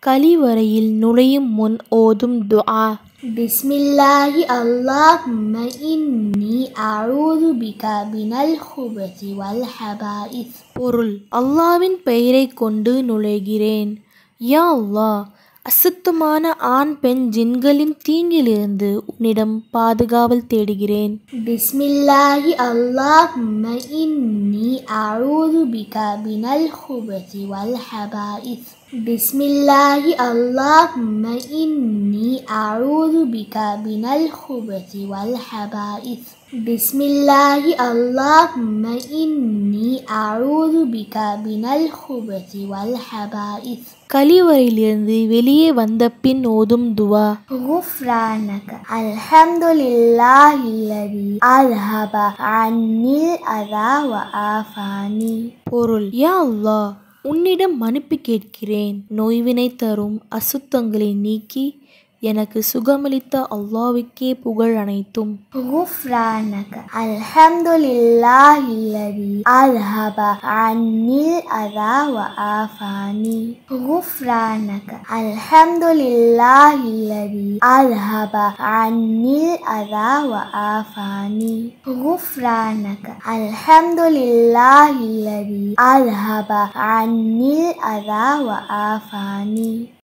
கழிவறையில் நுழையும் முன் ஓதும் துஆ بسم الله اللهم إني أعوذ بك من الخبث والخبائث பொருள் அல்லாவின் பெயரைக் கொண்டு நுழைகிறேன் யா அல்லாஹ் அசுத்தமான ஆண் பெண் ஜின்களின் தீங்கிலிருந்து உன்னிடம் பாதுகாவல் தேடுகிறேன் بسم الله اللهم إني أعوذ بك من الخبث والخبائث بسم الله اللهم إني أعوذ بك من الخبث والخبائث بسم الله اللهم إني أعوذ بك من الخبث والخبائث கழிவறையிலிருந்து வெளியே வந்த பின் ஓதும் துவா غفرانك الحمد لله الذي أذهب عني الأذى وآفاني பொருள் யா அல்லாஹ் உன்னிடம் மன்னிப்பு கேட்கிறேன் நோய்வினை தரும் அசுத்தங்களை நீக்கி எனக்கு சுகமளித்த அல்லாவுக்கே புகழ் அனைத்தும் غفرانك الحمد لله الذي أذهب عني الأذى وآفاني غفرانك الحمد لله الذي أذهب عني الأذى وآفاني غفرانك الحمد لله الذي أذهب عني الأذى وآفاني